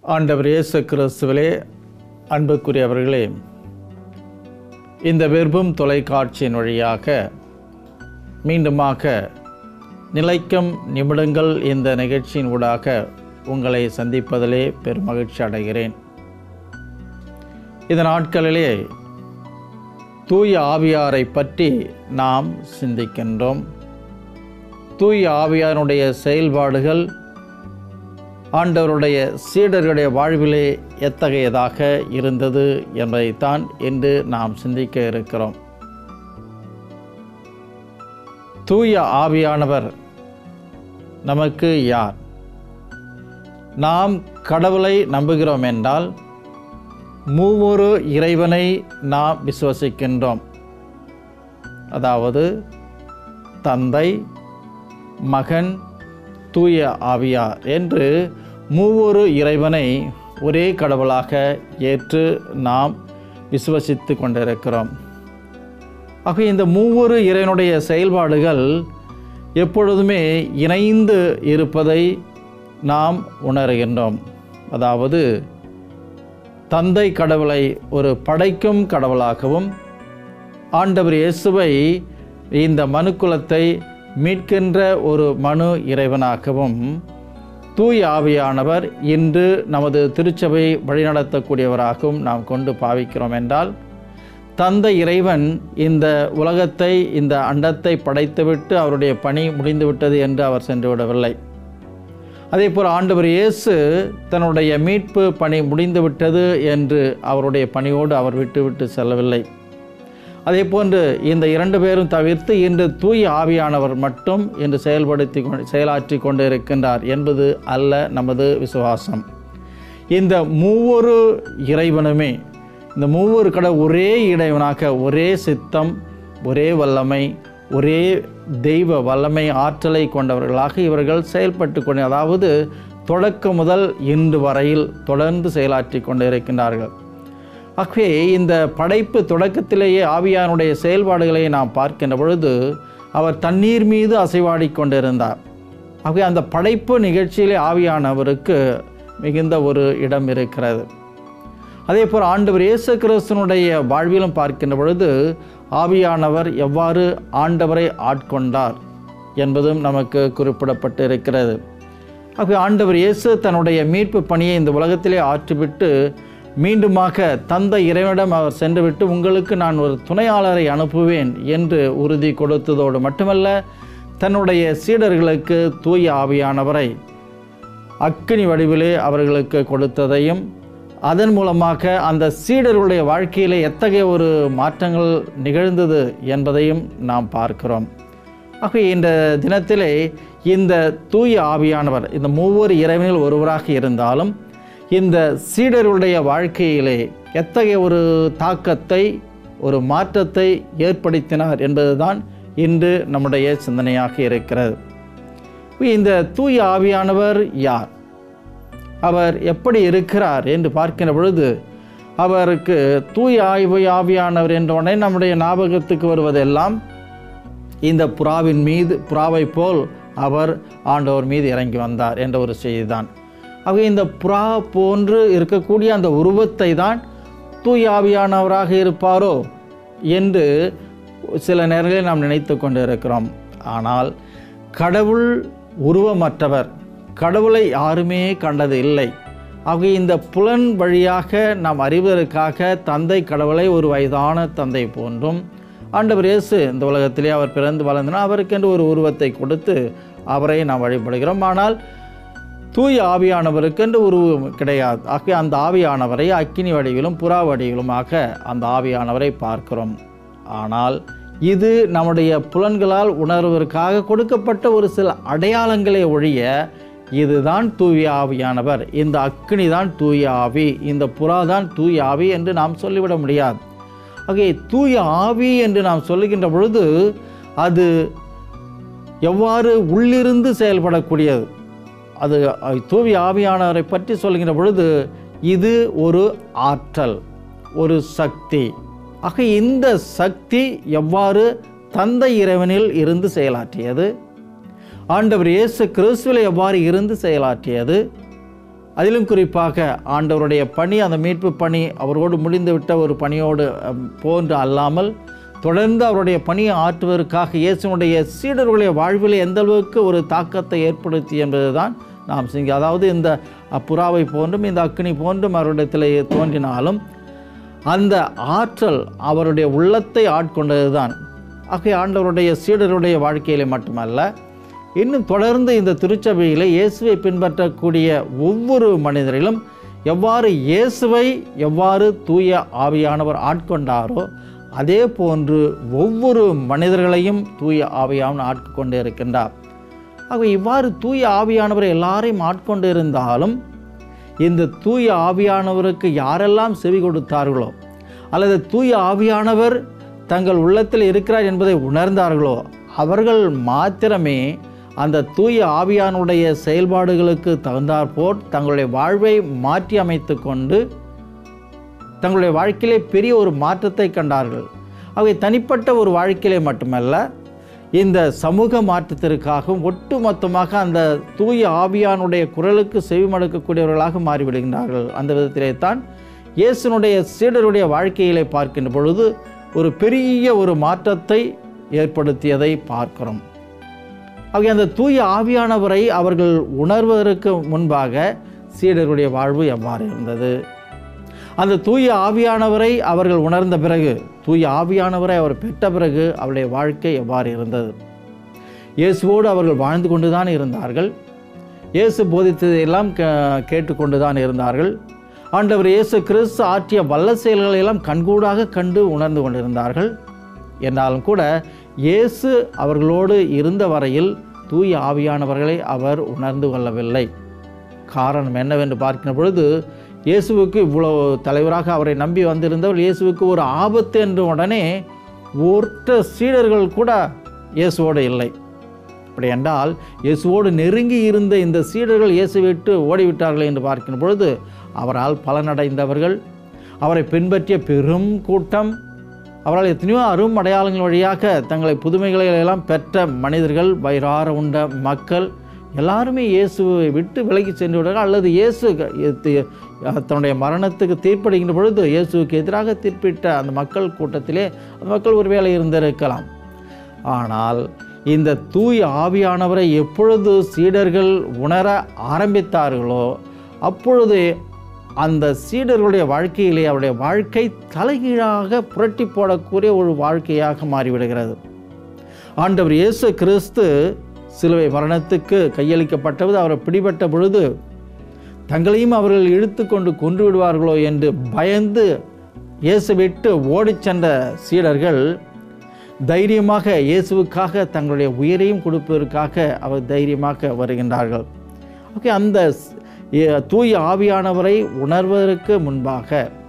ஆண்டவர் இயேசு கிறிஸ்துவிலே அன்புக்குரியவர்களே இந்த விரும்பும் தொலைக்காட்சியின் வழியாக மீண்டுமாக நிலைக்கும் நிமிடங்கள் இந்த நிகழ்ச்சியின் ஊடாக உங்களை சந்திப்பதிலே பெருமகிழ்ச்சி அடைகிறேன் இந்த நாட்களிலே தூய ஆவியாரை பற்றி நாம் சிந்திக்கின்றோம் தூய ஆவியாருடைய செயல்பாடுகள் ஆண்டவருடைய சீடர்களுடைய வாழ்விலே எத்தகையதாக இருந்தது என்பதைத்தான் இன்று நாம் சிந்திக்க இருக்கிறோம் தூய ஆவியானவர் நமக்கு யார் நாம் கடவுளை நம்புகிறோம் என்றால் மூவொரு இறைவனை நாம் விசுவசிக்கின்றோம் அதாவது தந்தை மகன் தூய ஆவியார் என்று மூவொரு இறைவனை ஒரே கடவுளாக ஏற்று நாம் விசுவசித்து கொண்டிருக்கிறோம் ஆக இந்த மூவொரு இறைவனுடைய செயல்பாடுகள் எப்பொழுதுமே இணைந்து இருப்பதை நாம் உணர்கின்றோம் அதாவது தந்தை கடவுளை ஒரு படைக்கும் கடவுளாகவும் ஆண்டவர் இயேசுவை இந்த மனுக்குலத்தை மீட்கின்ற ஒரு மனு இறைவனாகவும் தூய் ஆவியானவர் இன்று நமது திருச்சபை வழிநடத்தக்கூடியவராகவும் நாம் கொண்டு பாவிக்கிறோம் என்றால் தந்தை இறைவன் இந்த உலகத்தை இந்த அண்டத்தை படைத்துவிட்டு அவருடைய பணி முடிந்துவிட்டது என்று அவர் சென்று விடவில்லை அதே போல் ஆண்டவர் இயேசு தன்னுடைய மீட்பு பணி முடிந்துவிட்டது என்று அவருடைய பணியோடு அவர் விட்டுவிட்டு செல்லவில்லை அதே போன்று இந்த இரண்டு பேரும் தவிர்த்து இன்று தூய் ஆவியானவர் மட்டும் இன்று செயல்படுத்தி கொண்டு செயலாற்றி கொண்டு இருக்கின்றார் என்பது அல்ல நமது விசுவாசம் இந்த மூவொரு இறைவனுமே இந்த மூவொரு கடை ஒரே இறைவனாக ஒரே சித்தம் ஒரே வல்லமை ஒரே தெய்வ வல்லமை ஆற்றலை கொண்டவர்களாக இவர்கள் செயல்பட்டு கொண்டு அதாவது தொடக்கம் முதல் இன்று வரையில் தொடர்ந்து செயலாற்றி கொண்டு இருக்கின்றார்கள் ஆகவே இந்த படைப்பு தொடக்கத்திலேயே ஆவியானுடைய செயல்பாடுகளை நாம் பார்க்கின்ற பொழுது அவர் தண்ணீர் மீது அசைவாடி கொண்டிருந்தார் ஆகவே அந்த படைப்பு நிகழ்ச்சியிலே ஆவியானவருக்கு மிகுந்த ஒரு இடம் இருக்கிறது அதே போல் ஆண்டவர் இயேசு கிறிஸ்தனுடைய வாழ்விலும் பார்க்கின்ற பொழுது ஆவியானவர் எவ்வாறு ஆண்டவரை ஆட்கொண்டார் என்பதும் நமக்கு குறிப்பிடப்பட்டு இருக்கிறது ஆகவே ஆண்டவர் இயேசு தன்னுடைய மீட்பு பணியை இந்த உலகத்திலே ஆற்றிவிட்டு மீண்டுமாக தந்தை இறைவனிடம் அவர் சென்றுவிட்டு உங்களுக்கு நான் ஒரு துணையாளரை அனுப்புவேன் என்று உறுதி கொடுத்ததோடு மட்டுமல்ல தன்னுடைய சீடர்களுக்கு தூய ஆவியானவரை அக்கினி வடிவிலே அவர்களுக்கு கொடுத்ததையும் அதன் மூலமாக அந்த சீடர்களுடைய வாழ்க்கையிலே எத்தகைய ஒரு மாற்றங்கள் நிகழ்ந்தது என்பதையும் நாம் பார்க்கிறோம் ஆக இந்த தினத்திலே இந்த தூய ஆவியானவர் இந்த மூவர் இறைவனில் ஒருவராக இருந்தாலும் இந்த சீடர்களுடைய வாழ்க்கையிலே எத்தகைய ஒரு தாக்கத்தை ஒரு மாற்றத்தை ஏற்படுத்தினார் என்பதுதான் இன்று நம்முடைய சிந்தனையாக இருக்கிறது இந்த தூய ஆவியானவர் யார் அவர் எப்படி இருக்கிறார் என்று பார்க்கின்ற பொழுது அவருக்கு தூய ஆய்வு ஆவியானவர் என்ற உடனே நம்முடைய ஞாபகத்துக்கு வருவதெல்லாம் இந்த புறாவின் மீது புறாவை போல் அவர் ஆண்டவர் மீது இறங்கி வந்தார் என்ற ஒரு செய்தி தான் ஆக இந்த புறா போன்று இருக்கக்கூடிய அந்த உருவத்தை தான் தூய் ஆவியானவராக இருப்பாரோ என்று சில நேரங்களில் நாம் நினைத்து கொண்டு இருக்கிறோம் ஆனால் கடவுள் உருவமற்றவர் கடவுளை யாருமே கண்டது இல்லை ஆக இந்த புலன் வழியாக நாம் அறிவதற்காக தந்தை கடவுளை ஒரு வயதான தந்தை போன்றும் ஆண்டவர் இயேசு இந்த உலகத்திலே அவர் பிறந்து வளர்ந்தனால் அவருக்கென்று ஒரு உருவத்தை கொடுத்து அவரை நாம் வழிபடுகிறோம் ஆனால் தூய ஆவியானவருக்கென்று உருவம் கிடையாது ஆகவே அந்த ஆவியானவரை அக்கினி வடிவிலும் புறா வடிவிலுமாக அந்த ஆவியானவரை பார்க்கிறோம் ஆனால் இது நம்முடைய புலன்களால் உணர்வதற்காக கொடுக்கப்பட்ட ஒரு சில அடையாளங்களை ஒழிய இதுதான் தூய ஆவியானவர் இந்த அக்கினி தான் தூய ஆவி இந்த புறா தான் தூய ஆவி என்று நாம் சொல்லிவிட முடியாது ஆகவே தூய ஆவி என்று நாம் சொல்லுகின்ற பொழுது அது எவ்வாறு உள்ளிருந்து செயல்படக்கூடியது அது தூவி ஆவியானவரை பற்றி சொல்கின்ற பொழுது இது ஒரு ஆற்றல் ஒரு சக்தி ஆக இந்த சக்தி எவ்வாறு தந்தை இறைவனில் இருந்து செயலாற்றியது ஆண்டவர் இயேசு கிறிஸ்துவில் எவ்வாறு இருந்து செயலாற்றியது அதிலும் குறிப்பாக ஆண்டவருடைய பணி அந்த மீட்பு பணி அவரோடு முடிந்துவிட்ட ஒரு பணியோடு அம், போன்று அல்லாமல் தொடர்ந்து அவருடைய பணியை ஆற்றுவதற்காக இயேசுனுடைய சீடர்களுடைய வாழ்வில் எந்த அளவுக்கு ஒரு தாக்கத்தை ஏற்படுத்தி என்பதுதான் நாம் சிங்க அதாவது இந்த புறாவை போன்றும் இந்த அக்னி போன்றும் அவரிடத்தில் தோன்றினாலும் அந்த ஆற்றல் அவருடைய உள்ளத்தை ஆட்கொண்டது தான் ஆகிய ஆண்டவருடைய சீடருடைய வாழ்க்கையிலே மட்டுமல்ல இன்னும் தொடர்ந்து இந்த திருச்சபையிலே இயேசுவை பின்பற்றக்கூடிய ஒவ்வொரு மனிதரிலும் எவ்வாறு இயேசுவை எவ்வாறு தூய ஆவியானவர் ஆட்கொண்டாரோ அதே போன்று ஒவ்வொரு மனிதர்களையும் தூய ஆவியானவர் ஆட்கொண்டு இருக்கின்றார் ஆகவே இவ்வாறு தூய ஆவியானவர் எல்லாரையும் ஆட்கொண்டு இருந்தாலும் இந்த தூய ஆவியானவருக்கு யாரெல்லாம் செவி கொடுத்தார்களோ அல்லது தூய ஆவியானவர் தங்கள் உள்ளத்தில் இருக்கிறார் என்பதை உணர்ந்தார்களோ அவர்கள் மாத்திரமே அந்த தூய ஆவியானுடைய செயல்பாடுகளுக்கு தகுந்தாற்போல் தங்களுடைய வாழ்வை மாற்றி அமைத்து கொண்டு தங்களுடைய வாழ்க்கையிலே பெரிய ஒரு மாற்றத்தை கண்டார்கள் அவை தனிப்பட்ட ஒரு வாழ்க்கையிலே மட்டுமல்ல இந்த சமூக மாற்றத்திற்காகவும் ஒட்டுமொத்தமாக அந்த தூய ஆவியானுடைய குரலுக்கு செவிமடுக்கக்கூடியவர்களாக மாறிவிடுகின்றார்கள் அந்த விதத்திலே தான் இயேசுனுடைய சீடருடைய வாழ்க்கையிலே பார்க்கின்ற பொழுது ஒரு பெரிய ஒரு மாற்றத்தை ஏற்படுத்தியதை பார்க்கிறோம் ஆகிய அந்த தூய ஆவியானவரை அவர்கள் உணர்வதற்கு முன்பாக சீடருடைய வாழ்வு எவ்வாறு இருந்தது அந்த தூய ஆவியானவரை அவர்கள் உணர்ந்த பிறகு தூய ஆவியானவரை அவர் பெற்ற பிறகு அவருடைய வாழ்க்கை எவ்வாறு இருந்தது இயேசுவோடு அவர்கள் வாழ்ந்து கொண்டு தான் இருந்தார்கள் இயேசு போதித்ததையெல்லாம் கே- கேட்டுக்கொண்டு தான் இருந்தார்கள் ஆண்டவர் இயேசு கிறிஸ்து ஆற்றிய வல்ல செயல்களை எல்லாம் கண்கூடாக கண்டு உணர்ந்து கொண்டிருந்தார்கள் என்றாலும் கூட இயேசு அவர்களோடு இருந்த வரையில் தூய ஆவியானவர்களை அவர் உணர்ந்து கொள்ளவில்லை காரணம் என்னவென்று பார்க்கிற பொழுது இயேசுவுக்கு இவ்வளோ தலைவராக அவரை நம்பி வந்திருந்தவர் இயேசுவுக்கு ஒரு ஆபத்து என்று உடனே ஒற்ற சீடர்கள் கூட இயேசுவோடு இல்லை அப்படி என்றால் இயேசுவோடு நெருங்கி இருந்த இந்த சீடர்கள் இயேசு விட்டு ஓடிவிட்டார்கள் என்று பார்க்கிற பொழுது அவரால் பலனடைந்தவர்கள் அவரை பின்பற்றிய பெரும் கூட்டம் அவரால் எத்தனையோ அரும் அடையாளங்கள் வழியாக தங்களை புதுமைகளை எல்லாம் பெற்ற மனிதர்கள் வயிறார உண்ட மக்கள் எல்லாருமே இயேசுவை விட்டு விலகி சென்று விடுறார்கள் அல்லது இயேசு க- தி- தன்னுடைய மரணத்துக்கு தீர்ப்படைகின்ற பொழுது இயேசுவுக்கு எதிராக தீர்ப்பிட்ட அந்த மக்கள் கூட்டத்திலே அந்த மக்கள் ஒருவேளை இருந்திருக்கலாம் ஆனால் இந்த தூய ஆவியானவரை எப்பொழுது சீடர்கள் உணர ஆரம்பித்தார்களோ அப்பொழுது அந்த சீடர்களுடைய வாழ்க்கையிலே அவருடைய வாழ்க்கை தலைகீழாக புரட்டி போடக்கூடிய ஒரு வாழ்க்கையாக மாறிவிடுகிறது ஆண்டவர் இயேசு கிறிஸ்து சிலுவை மரணத்துக்கு கையளிக்கப்பட்டது அவரை பிடிபட்ட பொழுது தங்களையும் அவர்கள் இழுத்து கொண்டு கொன்று விடுவார்களோ என்று பயந்து இயேசு விட்டு ஓடிச் சென்ற சீடர்கள் தைரியமாக இயேசுவுக்காக தங்களுடைய உயிரையும் கொடுப்பதற்காக அவர் தைரியமாக வருகின்றார்கள் ஓகே அந்த ஸ்- ஏ- தூய ஆவியானவரை உணர்வதற்கு முன்பாக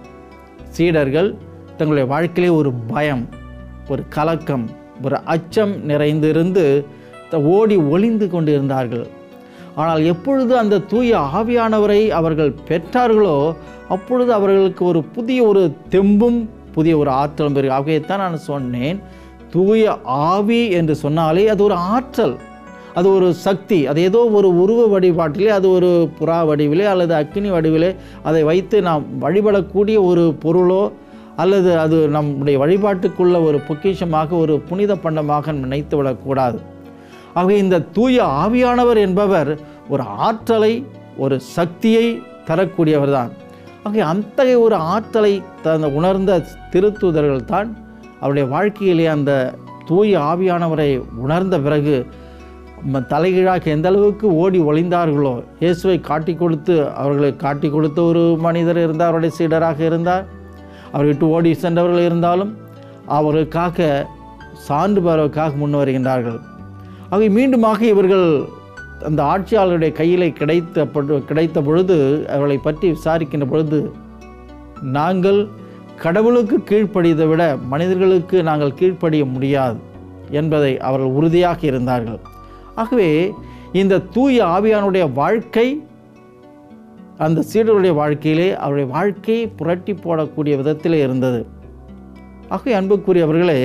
சீடர்கள் தங்களுடைய வாழ்க்கையிலே ஒரு பயம் ஒரு கலக்கம் ஒரு அச்சம் நிறைந்திருந்து த- ஓடி ஒளிந்து கொண்டிருந்தார்கள் ஆனால் எப்பொழுது அந்த தூய ஆவியானவரை அவர்கள் பெற்றார்களோ அப்பொழுது அவர்களுக்கு ஒரு புதிய ஒரு தெம்பும் புதிய ஒரு ஆற்றலும் பெரு ஆகையத்தான் நான் சொன்னேன் தூய ஆவி என்று சொன்னாலே அது ஒரு ஆற்றல் அது ஒரு சக்தி அது ஏதோ ஒரு உருவ வழிபாட்டிலே அது ஒரு புறா வடிவிலே அல்லது அக்கினி வடிவிலே அதை வைத்து நாம் வழிபடக்கூடிய ஒரு பொருளோ அல்லது அது நம்முடைய வழிபாட்டுக்குள்ள ஒரு பொக்கிஷமாக ஒரு புனித பண்டமாக நினைத்து விடக்கூடாது ஆகவே இந்த தூய ஆவியானவர் என்பவர் ஒரு ஆற்றலை ஒரு சக்தியை தரக்கூடியவர் தான் ஆகவே அத்தகைய ஒரு ஆற்றலை தந்த உணர்ந்த திருத்தூதர்கள் தான் அவருடைய வாழ்க்கையிலே அந்த தூய ஆவியானவரை உணர்ந்த பிறகு ம- தலைகீழாக எந்த அளவுக்கு ஓடி ஒளிந்தார்களோ இயேசுவை காட்டி கொடுத்து அவர்களை காட்டி கொடுத்த ஒரு மனிதர் இருந்தார் அவருடைய சீடராக இருந்தார் அவர் விட்டு ஓடி சென்றவர்கள் இருந்தாலும் அவருக்காக சான்று பெறுவதற்காக முன் வருகின்றார்கள் ஆகவே மீண்டுமாக இவர்கள் அந்த ஆட்சியாளருடைய கையிலே கிடைத்த பொழு- கிடைத்த பொழுது அவர்களை பற்றி விசாரிக்கின்ற பொழுது நாங்கள் கடவுளுக்கு கீழ்ப்படியதை விட மனிதர்களுக்கு நாங்கள் கீழ்ப்படிய முடியாது என்பதை அவர்கள் உறுதியாக இருந்தார்கள் ஆகவே இந்த தூய ஆவியானுடைய வாழ்க்கை அந்த சீடருடைய வாழ்க்கையிலே அவருடைய வாழ்க்கையை புரட்டி போடக்கூடிய விதத்திலே இருந்தது ஆகவே அன்புக்குரியவர்களே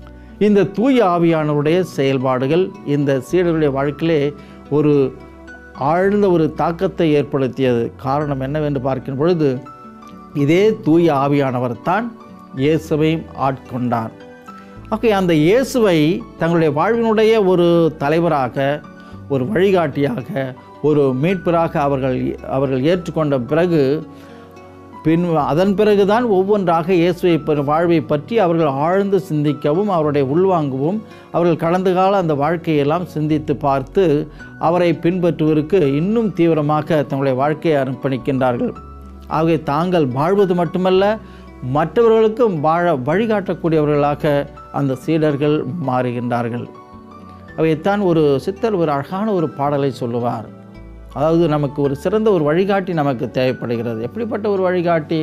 இந்த தூய ஆவியானவருடைய செயல்பாடுகள் இந்த சீடருடைய வாழ்க்கையிலே ஒரு ஆழ்ந்த ஒரு தாக்கத்தை ஏற்படுத்தியது காரணம் என்னவென்று பார்க்கும் பொழுது இதே தூய ஆவியானவர் தான் இயேசுவையும் ஆட்கொண்டார் ஓகே அந்த இயேசுவை தங்களுடைய வாழ்வினுடைய ஒரு தலைவராக ஒரு வழிகாட்டியாக ஒரு மீட்பராக அவர்கள் அவர்கள் ஏற்றுக்கொண்ட பிறகு பின் அதன் பிறகுதான் ஒவ்வொன்றாக இயேசுவை ப- வாழ்வை பற்றி அவர்கள் ஆழ்ந்து சிந்திக்கவும் அவருடைய உள்வாங்கவும் அவர்கள் கடந்த கால அந்த வாழ்க்கையெல்லாம் சிந்தித்து பார்த்து அவரை பின்பற்றுவதற்கு இன்னும் தீவிரமாக தங்களுடைய வாழ்க்கையை அர்ப்பணிக்கின்றார்கள் ஆகவே தாங்கள் வாழ்வது மட்டுமல்ல மற்றவர்களுக்கும் வாழ வழிகாட்டக்கூடியவர்களாக அந்த சீடர்கள் மாறுகின்றார்கள் அவைத்தான் ஒரு சித்தர் ஒரு அழகான ஒரு பாடலை சொல்லுவார் அதாவது நமக்கு ஒரு சிறந்த ஒரு வழிகாட்டி நமக்கு தேவைப்படுகிறது எப்படிப்பட்ட ஒரு வழிகாட்டி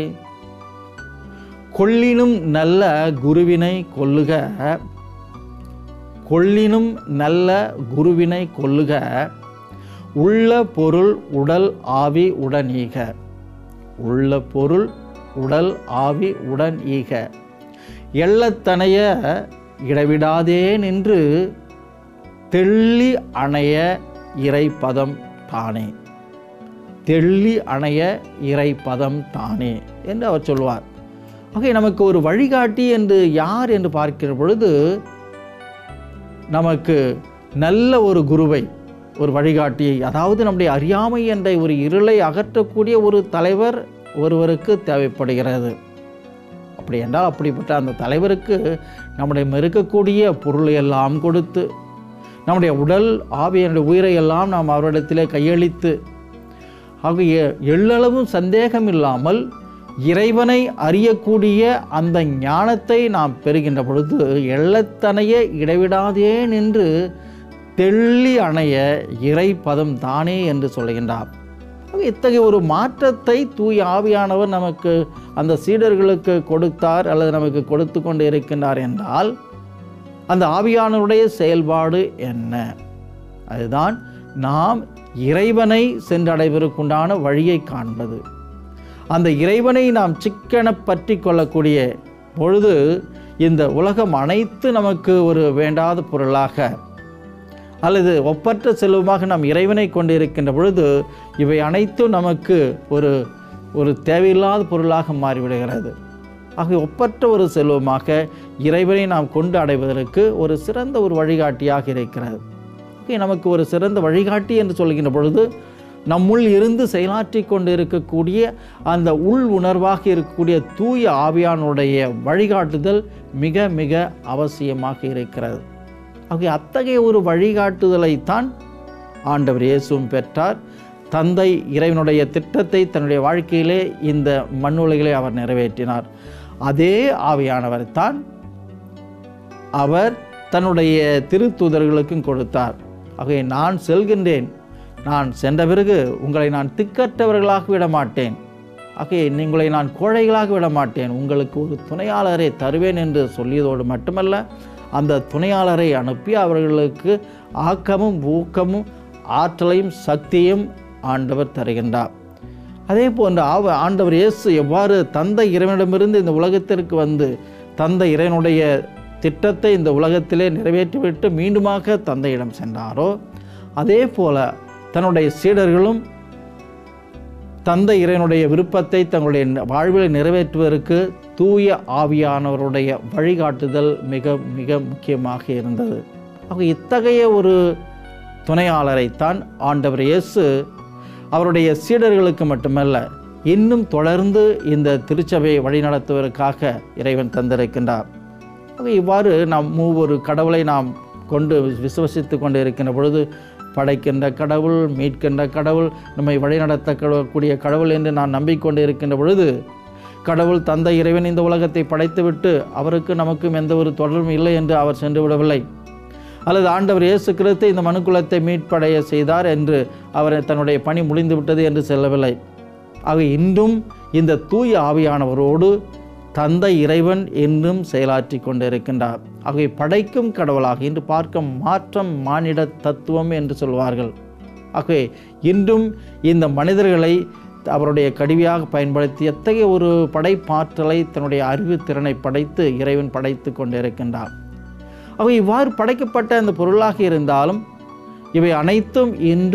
கொள்ளினும் நல்ல குருவினை கொல்லுக கொள்ளினும் நல்ல குருவினை கொல்லுக உள்ள பொருள் உடல் ஆவி உடன் ஈக உள்ள பொருள் உடல் ஆவி உடன் ஈக எள்ளத்தனைய இடவிடாதே நின்று தெள்ளி அணைய இறைப்பதம் தானே தெள்ளி அணைய இறைப்பதம் தானே என்று அவர் சொல்வார் ஆகவே நமக்கு ஒரு வழிகாட்டி என்று யார் என்று பார்க்கிற பொழுது நமக்கு நல்ல ஒரு குருவை ஒரு வழிகாட்டியை அதாவது நம்முடைய அறியாமை என்ற ஒரு இருளை அகற்றக்கூடிய ஒரு தலைவர் ஒருவருக்கு தேவைப்படுகிறது அப்படி என்றால் அப்படிப்பட்ட அந்த தலைவருக்கு நம்முடைய இருக்கக்கூடிய பொருளை எல்லாம் கொடுத்து நம்முடைய உடல் ஆவியனுடைய உயிரை எல்லாம் நாம் அவரிடத்திலே கையளித்து ஆகிய எள்ளளவும் சந்தேகம் இல்லாமல் இறைவனை அறியக்கூடிய அந்த ஞானத்தை நாம் பெறுகின்ற பொழுது எள்ளத்தனைய இடைவிடாதே நின்று தெள்ளி அணைய இறை பதம் தானே என்று சொல்லுகின்றார் ஆக இத்தகைய ஒரு மாற்றத்தை தூய ஆவியானவர் நமக்கு அந்த சீடர்களுக்கு கொடுத்தார் அல்லது நமக்கு கொடுத்து கொண்டு இருக்கின்றார் என்றால் அந்த ஆவியானவருடைய செயல்பாடு என்ன அதுதான் நாம் இறைவனை சென்றடைவதற்குண்டான வழியை காண்பது அந்த இறைவனை நாம் சிக்கன பற்றி கொள்ளக்கூடிய பொழுது இந்த உலகம் அனைத்து நமக்கு ஒரு வேண்டாத பொருளாக அல்லது ஒப்பற்ற செல்வமாக நாம் இறைவனை கொண்டு இருக்கின்ற பொழுது இவை அனைத்தும் நமக்கு ஒரு ஒரு தேவையில்லாத பொருளாக மாறிவிடுகிறது ஆக ஒப்பற்ற ஒரு செல்வமாக இறைவனை நாம் கொண்டு அடைவதற்கு ஒரு சிறந்த ஒரு வழிகாட்டியாக இருக்கிறது ஆகவே நமக்கு ஒரு சிறந்த வழிகாட்டி என்று சொல்கின்ற பொழுது நம்முள் இருந்து செயலாற்றி கொண்டு இருக்கக்கூடிய அந்த உள் உணர்வாக இருக்கக்கூடிய தூய ஆவியானுடைய வழிகாட்டுதல் மிக மிக அவசியமாக இருக்கிறது ஆகவே அத்தகைய ஒரு வழிகாட்டுதலைத்தான் ஆண்டவர் இயேசுவும் பெற்றார் தந்தை இறைவனுடைய திட்டத்தை தன்னுடைய வாழ்க்கையிலே இந்த மண்ணுலகிலே அவர் நிறைவேற்றினார் அதே ஆவியானவர் தான் அவர் தன்னுடைய திருத்தூதர்களுக்கும் கொடுத்தார் ஆகவே நான் செல்கின்றேன் நான் சென்ற பிறகு உங்களை நான் திக்கற்றவர்களாக விட மாட்டேன் ஆகவே உங்களை நான் கோழைகளாக விட மாட்டேன் உங்களுக்கு ஒரு துணையாளரை தருவேன் என்று சொல்லியதோடு மட்டுமல்ல அந்த துணையாளரை அனுப்பி அவர்களுக்கு ஆக்கமும் ஊக்கமும் ஆற்றலையும் சக்தியும் ஆண்டவர் தருகின்றார் அதே போன்று ஆவ ஆண்டவர் இயேசு எவ்வாறு தந்தை இறைவனிடமிருந்து இந்த உலகத்திற்கு வந்து தந்தை இறைவனுடைய திட்டத்தை இந்த உலகத்திலே நிறைவேற்றிவிட்டு மீண்டுமாக தந்தையிடம் சென்றாரோ அதே போல தன்னுடைய சீடர்களும் தந்தை இறைவனுடைய விருப்பத்தை தங்களுடைய வாழ்வில் நிறைவேற்றுவதற்கு தூய ஆவியானவருடைய வழிகாட்டுதல் மிக மிக முக்கியமாக இருந்தது ஆக இத்தகைய ஒரு துணையாளரைத்தான் ஆண்டவர் இயேசு அவருடைய சீடர்களுக்கு மட்டுமல்ல இன்னும் தொடர்ந்து இந்த திருச்சபையை வழிநடத்துவதற்காக இறைவன் தந்திருக்கின்றார் ஆக இவ்வாறு நாம் மூவொரு கடவுளை நாம் கொண்டு விசுவசித்து கொண்டு இருக்கின்ற பொழுது படைக்கின்ற கடவுள் மீட்கின்ற கடவுள் நம்மை வழிநடத்த கூடிய கடவுள் என்று நான் நம்பிக்கொண்டு இருக்கின்ற பொழுது கடவுள் தந்தை இறைவன் இந்த உலகத்தை படைத்துவிட்டு அவருக்கு நமக்கும் எந்த ஒரு தொடர்பும் இல்லை என்று அவர் சென்று விடவில்லை அல்லது ஆண்டவர் இயேசு கிறிஸ்து இந்த மனுக்குலத்தை மீட்படைய செய்தார் என்று அவர் தன்னுடைய பணி முடிந்து விட்டது என்று செல்லவில்லை ஆக இன்றும் இந்த தூய ஆவியானவரோடு தந்தை இறைவன் என்றும் செயலாற்றி கொண்டிருக்கின்றார் ஆகவே படைக்கும் கடவுளாக இன்று பார்க்க மாற்றம் மானிட தத்துவம் என்று சொல்வார்கள் ஆகவே இன்றும் இந்த மனிதர்களை அவருடைய கருவியாக பயன்படுத்தி எத்தகைய ஒரு படைப்பாற்றலை தன்னுடைய அறிவு திறனை படைத்து இறைவன் படைத்து கொண்டிருக்கின்றார் அவை இவ்வாறு படைக்கப்பட்ட அந்த பொருளாக இருந்தாலும் இவை அனைத்தும் இன்றும்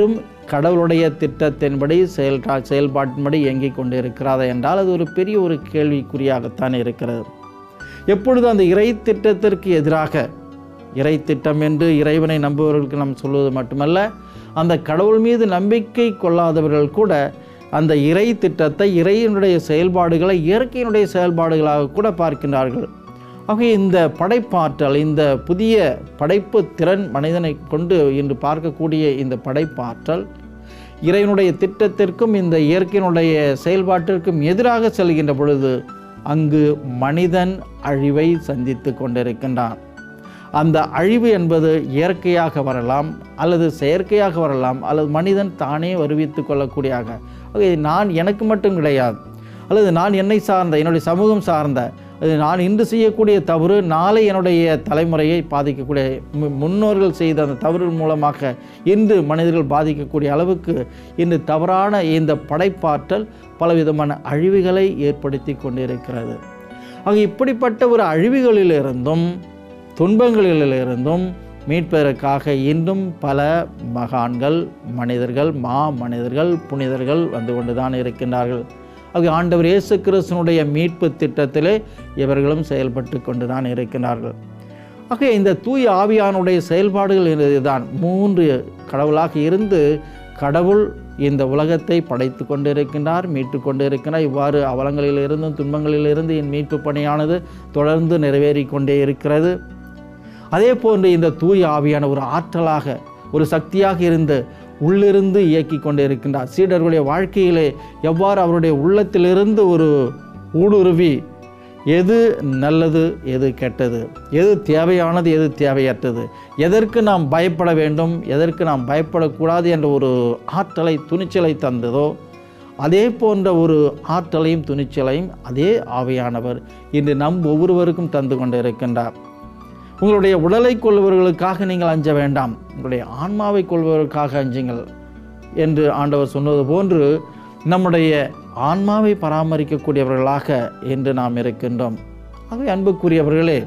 கடவுளுடைய திட்டத்தின்படி செயல் செயல்பாட்டின்படி இயங்கிக் கொண்டு இருக்கிறதா என்றால் அது ஒரு பெரிய ஒரு கேள்விக்குறியாகத்தான் இருக்கிறது எப்பொழுது அந்த இறை திட்டத்திற்கு எதிராக இறை திட்டம் என்று இறைவனை நம்புபவர்களுக்கு நாம் சொல்வது மட்டுமல்ல அந்த கடவுள் மீது நம்பிக்கை கொள்ளாதவர்கள் கூட அந்த இறை திட்டத்தை இறையினுடைய செயல்பாடுகளை இயற்கையினுடைய செயல்பாடுகளாக கூட பார்க்கின்றார்கள் ஆகவே இந்த படைப்பாற்றல் இந்த புதிய படைப்பு திறன் மனிதனை கொண்டு இன்று பார்க்கக்கூடிய இந்த படைப்பாற்றல் இறைவனுடைய திட்டத்திற்கும் இந்த இயற்கையினுடைய செயல்பாட்டிற்கும் எதிராக செல்கின்ற பொழுது அங்கு மனிதன் அழிவை சந்தித்து கொண்டிருக்கின்றான் அந்த அழிவு என்பது இயற்கையாக வரலாம் அல்லது செயற்கையாக வரலாம் அல்லது மனிதன் தானே வருவித்து கொள்ளக்கூடியாக ஆகவே நான் எனக்கு மட்டும் கிடையாது அல்லது நான் என்னை சார்ந்த என்னுடைய சமூகம் சார்ந்த அது நான் இன்று செய்யக்கூடிய தவறு நாளை என்னுடைய தலைமுறையை பாதிக்கக்கூடிய மு- முன்னோர்கள் செய்த அந்த தவறு மூலமாக இன்று மனிதர்கள் பாதிக்கக்கூடிய அளவுக்கு இன்று தவறான இந்த படைப்பாற்றல் பலவிதமான அழிவுகளை ஏற்படுத்தி கொண்டிருக்கிறது ஆக இப்படிப்பட்ட ஒரு அழிவுகளிலிருந்தும் துன்பங்களிலிருந்தும் மீட்பதற்காக இன்றும் பல மகான்கள் மனிதர்கள் மா மனிதர்கள் புனிதர்கள் வந்து கொண்டுதான் இருக்கின்றார்கள் ஆக ஆண்டவர் இயேசு கிறிஸ்தனுடைய மீட்பு திட்டத்திலே இவர்களும் செயல்பட்டு கொண்டுதான் இருக்கின்றார்கள் ஆக இந்த தூய ஆவியானுடைய செயல்பாடுகள் இதுதான் மூன்று கடவுளாக இருந்து கடவுள் இந்த உலகத்தை படைத்து கொண்டிருக்கின்றார் மீட்டு கொண்டிருக்கிறார் இவ்வாறு அவலங்களிலிருந்தும் துன்பங்களிலிருந்து என் மீட்பு பணியானது தொடர்ந்து நிறைவேறி கொண்டே இருக்கிறது அதே போன்று இந்த தூய ஆவியான ஒரு ஆற்றலாக ஒரு சக்தியாக இருந்து உள்ளிருந்து இயக்கி கொண்டே இருக்கின்றார் சீடர்களுடைய வாழ்க்கையிலே எவ்வாறு அவருடைய உள்ளத்திலிருந்து ஒரு ஊடுருவி எது நல்லது எது கெட்டது எது தேவையானது எது தேவையற்றது எதற்கு நாம் பயப்பட வேண்டும் எதற்கு நாம் பயப்படக்கூடாது என்ற ஒரு ஆற்றலை துணிச்சலை தந்ததோ அதே போன்ற ஒரு ஆற்றலையும் துணிச்சலையும் அதே ஆவியானவர் இன்று நம் ஒவ்வொருவருக்கும் தந்து கொண்டு இருக்கின்றார் உங்களுடைய உடலை கொள்பவர்களுக்காக நீங்கள் அஞ்ச வேண்டாம் உங்களுடைய ஆன்மாவை கொள்பவர்களுக்காக அஞ்சுங்கள் என்று ஆண்டவர் சொன்னது போன்று நம்முடைய ஆன்மாவை பராமரிக்கக்கூடியவர்களாக என்று நாம் இருக்கின்றோம் ஆகவே அன்புக்குரியவர்களே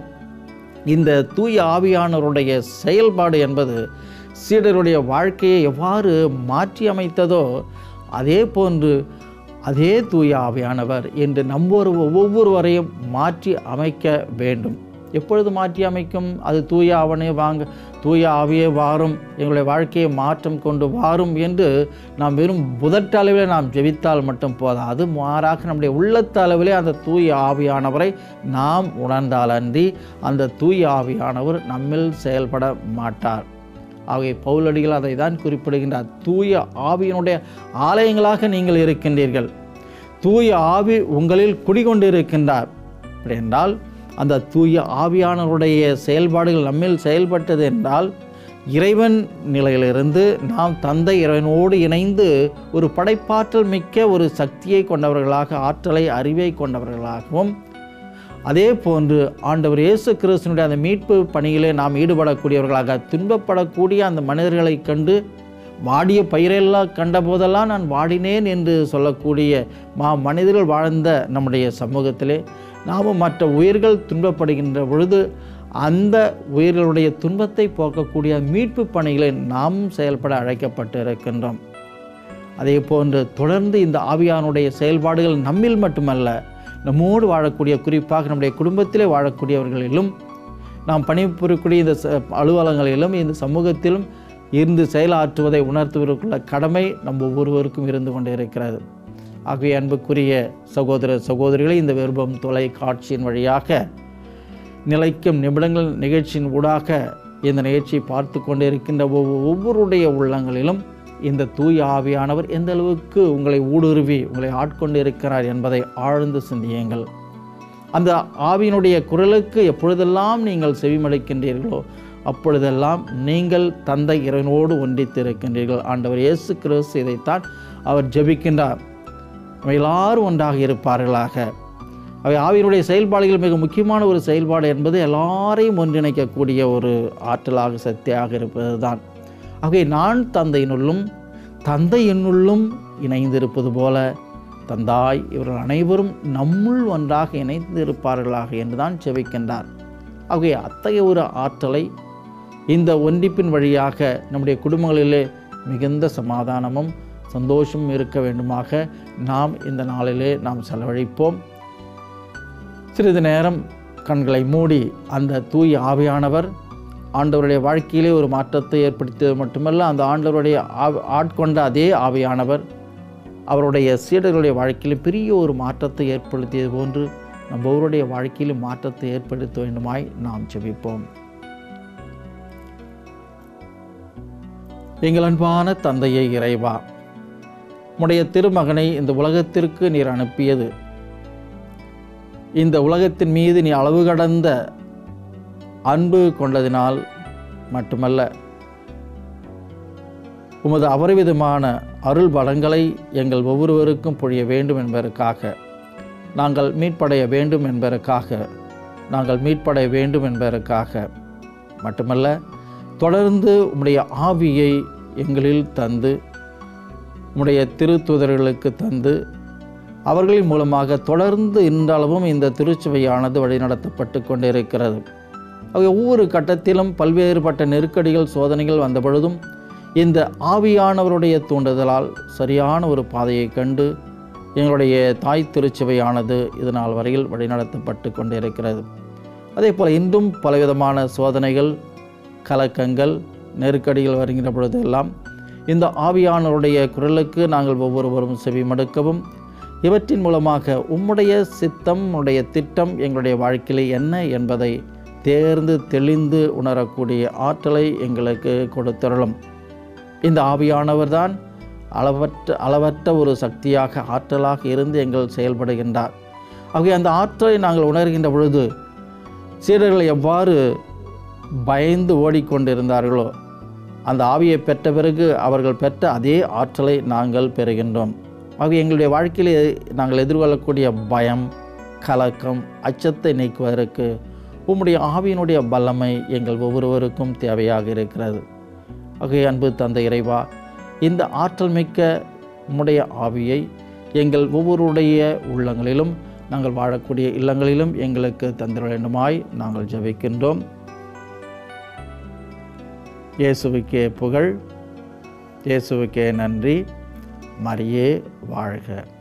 இந்த தூய ஆவியானவருடைய செயல்பாடு என்பது சீடருடைய வாழ்க்கையை எவ்வாறு மாற்றி அமைத்ததோ அதே போன்று அதே தூய ஆவியானவர் என்று நம்பொரு ஒவ்வொருவரையும் மாற்றி அமைக்க வேண்டும் எப்பொழுது மாற்றி அமைக்கும் அது தூய ஆவணை வாங்க தூய ஆவியே வாரும் எங்களுடைய வாழ்க்கையை மாற்றம் கொண்டு வாரும் என்று நாம் வெறும் புதட்டளவில் நாம் ஜெபித்தால் மட்டும் போதாது மாறாக நம்முடைய உள்ளத்தளவிலே அந்த தூய ஆவியானவரை நாம் உணர்ந்தால் அன்றி அந்த தூய ஆவியானவர் நம்மில் செயல்பட மாட்டார் ஆகவே பவுலடிகள் அதை தான் குறிப்பிடுகின்றார் தூய ஆவியினுடைய ஆலயங்களாக நீங்கள் இருக்கின்றீர்கள் தூய ஆவி உங்களில் குடிகொண்டிருக்கின்றார் அப்படி என்றால் அந்த தூய ஆவியானவருடைய செயல்பாடுகள் நம்மில் செயல்பட்டது என்றால் இறைவன் நிலையிலிருந்து நாம் தந்தை இறைவனோடு இணைந்து ஒரு படைப்பாற்றல் மிக்க ஒரு சக்தியை கொண்டவர்களாக ஆற்றலை அறிவை கொண்டவர்களாகவும் அதே போன்று ஆண்டவர் இயேசு கிறிஸ்தனுடைய அந்த மீட்பு பணியிலே நாம் ஈடுபடக்கூடியவர்களாக துன்பப்படக்கூடிய அந்த மனிதர்களை கண்டு வாடிய பயிரெல்லாம் கண்ட போதெல்லாம் நான் வாடினேன் என்று சொல்லக்கூடிய மா மனிதர்கள் வாழ்ந்த நம்முடைய சமூகத்திலே நாமும் மற்ற உயிர்கள் துன்பப்படுகின்ற பொழுது அந்த உயிர்களுடைய துன்பத்தை போக்கக்கூடிய மீட்பு பணிகளை நாம் செயல்பட அழைக்கப்பட்டு இருக்கின்றோம் அதே போன்று தொடர்ந்து இந்த ஆவியானுடைய செயல்பாடுகள் நம்மில் மட்டுமல்ல நம்மோடு வாழக்கூடிய குறிப்பாக நம்முடைய குடும்பத்திலே வாழக்கூடியவர்களிலும் நாம் பணிபுரியக்கூடிய இந்த ச- அலுவலகங்களிலும் இந்த சமூகத்திலும் இருந்து செயலாற்றுவதை உணர்த்துவதற்குள்ள கடமை நம் ஒவ்வொருவருக்கும் இருந்து கொண்டே இருக்கிறது ஆகவே அன்புக்குரிய சகோதர சகோதரிகளை இந்த விருப்பம் தொலைக்காட்சியின் வழியாக நிலைக்கும் நிமிடங்கள் நிகழ்ச்சியின் ஊடாக இந்த நிகழ்ச்சியை பார்த்து கொண்டே இருக்கின்ற ஒவ்வொ- ஒவ்வொருடைய உள்ளங்களிலும் இந்த தூய ஆவியானவர் எந்த அளவுக்கு உங்களை ஊடுருவி உங்களை ஆட்கொண்டு இருக்கிறார் என்பதை ஆழ்ந்து சிந்தியுங்கள் அந்த ஆவியினுடைய குரலுக்கு எப்பொழுதெல்லாம் நீங்கள் செவிமடுக்கின்றீர்களோ அப்பொழுதெல்லாம் நீங்கள் தந்தை இறைவனோடு ஒன்றித்து இருக்கின்றீர்கள் ஆண்டவர் இயேசு கிறிஸ்து இதைத்தான் அவர் ஜெபிக்கின்றார் நம்ம எல்லாரும் ஒன்றாக இருப்பார்களாக அவை ஆவியினுடைய செயல்பாடுகள் மிக முக்கியமான ஒரு செயல்பாடு என்பது எல்லாரையும் ஒன்றிணைக்கக்கூடிய ஒரு ஆற்றலாக சக்தியாக இருப்பது தான் ஆகவே நான் தந்தையினுள்ளும் தந்தை என்னுள்ளும் இணைந்திருப்பது போல தந்தாய் இவர்கள் அனைவரும் நம்முள் ஒன்றாக இணைந்து இருப்பார்களாக என்றுதான் செபிக்கின்றார் ஆகவே அத்தகைய ஒரு ஆற்றலை இந்த ஒன்றிப்பின் வழியாக நம்முடைய குடும்பங்களிலே மிகுந்த சமாதானமும் சந்தோஷமும் இருக்க வேண்டுமாக நாம் இந்த நாளிலே நாம் செலவழிப்போம் சிறிது நேரம் கண்களை மூடி அந்த தூய ஆவியானவர் ஆண்டவருடைய வாழ்க்கையிலே ஒரு மாற்றத்தை ஏற்படுத்தியது மட்டுமல்ல அந்த ஆண்டவருடைய ஆ- ஆட்கொண்ட அதே ஆவியானவர் அவருடைய சீடர்களுடைய வாழ்க்கையில் பெரிய ஒரு மாற்றத்தை ஏற்படுத்தியது போன்று நம்ம ஒவ்வொருடைய வாழ்க்கையிலும் மாற்றத்தை ஏற்படுத்த வேண்டுமாய் நாம் ஜெபிப்போம் எங்கள் அன்பான தந்தையை இறைவா உம்முடைய திருமகனை இந்த உலகத்திற்கு நீர் அனுப்பியது இந்த உலகத்தின் மீது நீ அளவு கடந்த அன்பு கொண்டதினால் மட்டுமல்ல உமது அபரிவிதமான அருள் பலங்களை எங்கள் ஒவ்வொருவருக்கும் பொழிய வேண்டும் என்பதற்காக நாங்கள் மீட்படைய வேண்டும் என்பதற்காக நாங்கள் மீட்படைய வேண்டும் என்பதற்காக மட்டுமல்ல தொடர்ந்து உம்முடைய ஆவியை எங்களில் தந்து உம்முடைய திருத்துதர்களுக்கு தந்து அவர்களின் மூலமாக தொடர்ந்து இன்றளவும் இந்த திருச்சபையானது வழிநடத்தப்பட்டு கொண்டிருக்கிறது அவை ஒவ்வொரு கட்டத்திலும் பல்வேறுபட்ட நெருக்கடிகள் சோதனைகள் வந்த பொழுதும் இந்த ஆவியானவருடைய தூண்டுதலால் சரியான ஒரு பாதையை கண்டு எங்களுடைய தாய் திருச்சபையானது இது நாள் வரையில் வழிநடத்தப்பட்டு கொண்டிருக்கிறது அதே போல் இன்றும் பலவிதமான சோதனைகள் கலக்கங்கள் நெருக்கடிகள் வருகின்ற பொழுதெல்லாம் இந்த ஆவியானவருடைய குரலுக்கு நாங்கள் ஒவ்வொருவரும் செவிமடுக்கவும் இவற்றின் மூலமாக உம்முடைய சித்தம் உடைய திட்டம் எங்களுடைய வாழ்க்கையிலே என்ன என்பதை தேர்ந்து தெளிந்து உணரக்கூடிய ஆற்றலை எங்களுக்கு கொடுத்தருளும் இந்த ஆவியானவர் தான் அளவற்ற அளவற்ற ஒரு சக்தியாக ஆற்றலாக இருந்து எங்கள் செயல்படுகின்றார் ஆகவே அந்த ஆற்றலை நாங்கள் உணர்கின்ற பொழுது சீடர்கள் எவ்வாறு பயந்து ஓடிக்கொண்டிருந்தார்களோ அந்த ஆவியை பெற்ற பிறகு அவர்கள் பெற்ற அதே ஆற்றலை நாங்கள் பெறுகின்றோம் ஆகவே எங்களுடைய வாழ்க்கையிலே நாங்கள் எதிர்கொள்ளக்கூடிய பயம் கலக்கம் அச்சத்தை நீக்குவதற்கு உம்முடைய ஆவியினுடைய வல்லமை எங்கள் ஒவ்வொருவருக்கும் தேவையாக இருக்கிறது ஆகவே அன்பு தந்தை இறைவா இந்த ஆற்றல் மிக்க உம்முடைய ஆவியை எங்கள் ஒவ்வொருடைய உள்ளங்களிலும் நாங்கள் வாழக்கூடிய இல்லங்களிலும் எங்களுக்கு தந்திர வேண்டுமாய் நாங்கள் ஜெபிக்கின்றோம் இயேசுவுக்கே புகழ் இயேசுவுக்கே நன்றி மரியே வாழ்க